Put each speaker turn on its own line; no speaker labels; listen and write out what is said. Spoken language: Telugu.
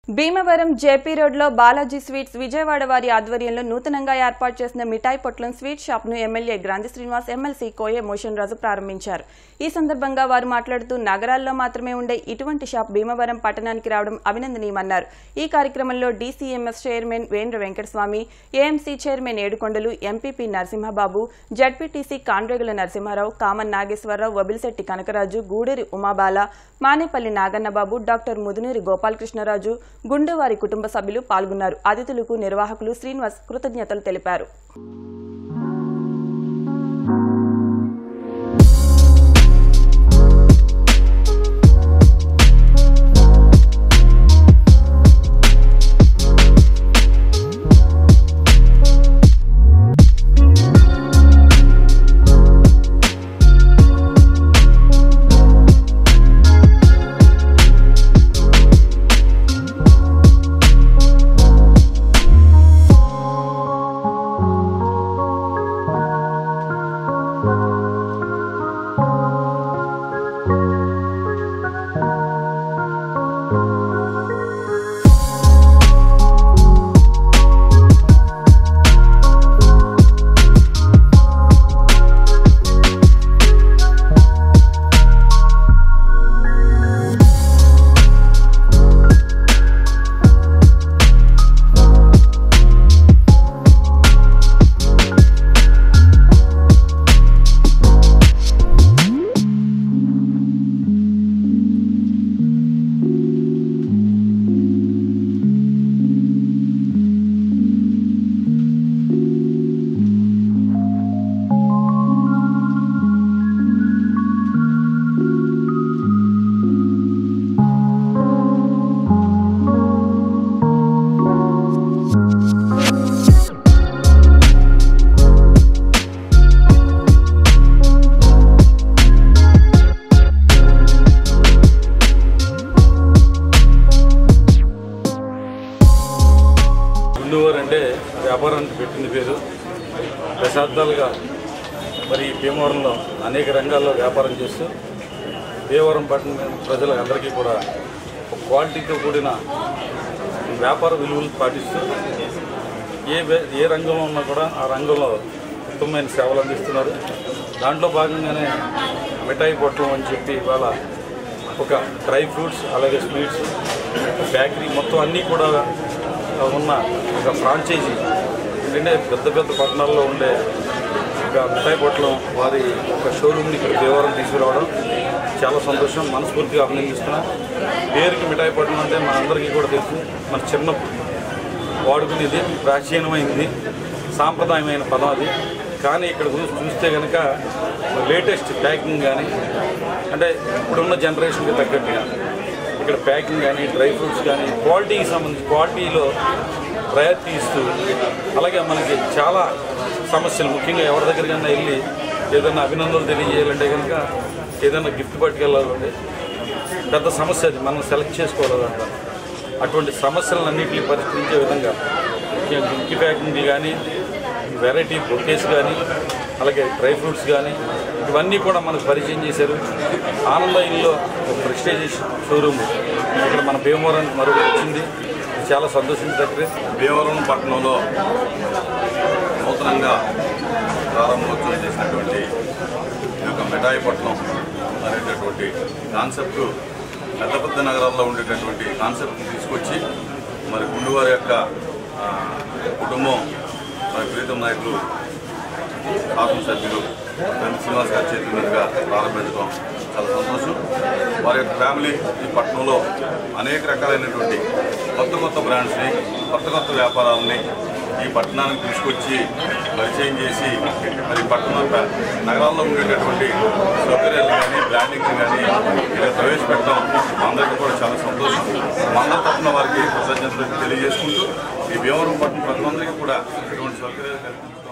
భీమవరం జేపీ రోడ్లో బాలాజీ స్వీట్స్ విజయవాడ వారి ఆధ్వర్యంలో నూతనంగా ఏర్పాటు చేసిన మిఠాయి పొట్లం స్వీట్ షాప్ను ఎమ్మెల్యే గ్రాంధి శ్రీనివాస్ ఎమ్మెల్సీ కోయ మోషన్ రాజు ప్రారంభించారు ఈ సందర్భంగా వారు మాట్లాడుతూ నగరాల్లో మాత్రమే ఉండే ఇటువంటి షాప్ భీమవరం పట్టణానికి రావడం అభినందనీయమన్నారు ఈ కార్యక్రమంలో DCMS chairman Vendra Venkataswamy AMC chairman Yedukondalu MPP Narasimhababu ZPTC Kandregula Narasimharao Kaman Nageswararao Vabilisetti Kanakaraju Guduri Umabala Manepalli Nagannababu doctor Mudunuri Gopalakrishnaraju గుండు వారి కుటుంబ సభ్యులు పాల్గొన్నారు అతిథులకు నిర్వాహకులు శ్రీనివాస్ కృతజ్ఞతలు తెలిపారు
గుండూరు అంటే వ్యాపారానికి పెట్టింది పేరు దశాబ్దాలుగా మరి ఈ భీమవరంలో అనేక రంగాల్లో వ్యాపారం చేస్తూ భీమవరం పట్టణ ప్రజలందరికీ కూడా ఒక క్వాలిటీతో కూడిన వ్యాపార విలువలు పాటిస్తూ ఏ వే- ఏ రంగంలో ఉన్నా కూడా ఆ రంగంలో ఉత్తమమైన సేవలు అందిస్తున్నారు దాంట్లో భాగంగానే మిఠాయి పొట్లం అని చెప్పి ఇవాళ ఒక డ్రై ఫ్రూట్స్ అలాగే స్వీట్స్ బేకరీ మొత్తం అన్నీ కూడా ఉన్న ఒక ఫ్రాంచైజీ ఎందుకంటే పెద్ద పెద్ద పట్టణాల్లో ఉండే ఒక మిఠాయి పొట్లం వారి ఒక షోరూమ్ని ఇక్కడ దేవరం తీసుకురావడం చాలా సంతోషం మనస్ఫూర్తిగా అభినందిస్తున్నా పేరుకి మిఠాయి పొట్లం అంటే మన అందరికీ కూడా తెలుసు మన చిన్నప్పుడు వాడుకునేది ప్రాచీనమైనది సాంప్రదాయమైన పదం అది కానీ ఇక్కడ చూ- చూస్తే కనుక లేటెస్ట్ ప్యాకింగ్ కానీ అంటే ఇప్పుడున్న జనరేషన్కి తగ్గట్టుగా ఇక్కడ ప్యాకింగ్ కానీ డ్రై ఫ్రూట్స్ కానీ క్వాలిటీకి సంబంధించి క్వాలిటీలో ప్రయత్ని ఇస్తూ అలాగే మనకి చాలా సమస్యలు ముఖ్యంగా ఎవరి దగ్గరికైనా వెళ్ళి ఏదైనా అభినందనలు తెలియజేయాలంటే కనుక ఏదైనా గిఫ్ట్ పట్టుకెళ్ళాలంటే పెద్ద సమస్య అది మనం సెలెక్ట్ చేసుకోవాలంట అటువంటి సమస్యలన్నింటినీ పరిష్కరించే విధంగా ముఖ్యంగా గిఫ్ట్ ప్యాకింగ్ కానీ వెరైటీ బొకేస్ కానీ అలాగే డ్రై ఫ్రూట్స్ కానీ ఇవన్నీ కూడా మనకు పరిచయం చేశారు ఆనంద ఇల్లు ఒక ప్రెస్టేజ్ షోరూమ్ ఇక్కడ మన భీమవరానికి మరొకటి వచ్చింది ఇది చాలా సంతోషించదగ్గరే
భీమవరం పట్టణంలో నూతనంగా ప్రారంభోత్సవం చేసినటువంటి ఈ యొక్క మిఠాయి పట్నం అనేటటువంటి కాన్సెప్ట్ పెద్ద పెద్ద నగరాల్లో ఉండేటటువంటి కాన్సెప్ట్ని తీసుకొచ్చి మరి గుండువారి యొక్క ఆ, కుటుంబం మరి ప్రీతం నాయకులు శాసనసభ్యులు వెంకట శ్రీనివాస్ గారి చేతుల మీదుగా ప్రారంభించడం చాలా సంతోషం వారి యొక్క ఫ్యామిలీ ఈ పట్టణంలో అనేక రకాలైనటువంటి కొత్త కొత్త బ్రాండ్స్ని కొత్త కొత్త వ్యాపారాలని ఈ పట్టణానికి తీసుకొచ్చి పరిచయం చేసి మరి పట్టణ ప- నగరాల్లో ఉండేటటువంటి సౌకర్యాలు కానీ బ్రాండింగ్ కానీ ఇలా ప్రవేశపెట్టడం మా అందరికీ కూడా చాలా సంతోషం మా అందరి తరఫున వారికి కృతజ్ఞతలు తెలియజేసుకుంటూ ఈ భీమవరం పట్టణ ప్రజలందరికీ కూడా ఇటువంటి సౌకర్యాలు కల్పించడం